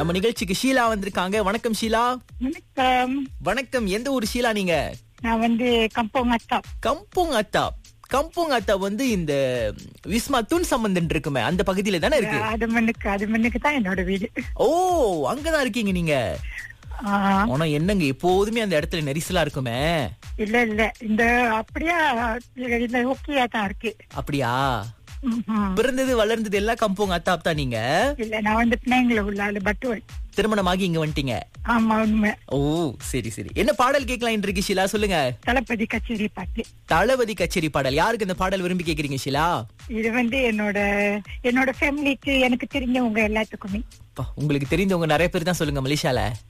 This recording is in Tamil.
நம்ம நிகழ்ச்சிக்கு ஷீலா வந்திருக்காங்க வணக்கம் ஷீலா வணக்கம் வணக்கம் எந்த ஊர் ஷீலா நீங்க நான் வந்து கம்போங் அத்தா கம்போங் அத்தா கம்போங் அத்தா வந்து இந்த விஸ்மா துன் சம்பந்தன் இருக்குமே அந்த பகுதியில தானே இருக்கு அது மண்ணுக்கு அது மண்ணுக்கு தான் என்னோட வீடு ஓ அங்கதான் இருக்கீங்க நீங்க ஆ, ஆனா என்னங்க எப்போதுமே அந்த இடத்துல நெரிசலா இருக்குமே இல்ல இல்ல இந்த அப்படியா இந்த ஓகேயா தான் இருக்கு அப்படியா ம்ஹும். பிறந்தது வளர்ந்தது எல்லாம் கம்போங் அத்தாப் தான் நீங்க இல்ல நான் வந்து பிள்ளைங்கள உள்ள ஆளு பட்டுவல் திருமணமாகி இங்க வந்துட்டீங்க ஆமா உண்மை ஓ சரி சரி என்ன பாடல் கேட்கலாம் இன்றைக்கு ஷீலா சொல்லுங்க தளபதி கச்சேரி பாட்டு தளபதி கச்சேரி பாடல் யாருக்கு இந்த பாடல் விரும்பி கேக்குறீங்க ஷீலா இது வந்து என்னோட என்னோட ஃபேமிலிக்கு எனக்கு தெரிஞ்சவங்க எல்லாத்துக்குமே அப்பா, உங்களுக்கு தெரிந்தவங்க நிறைய பேர் தான் சொல்லுங்க மலேசியால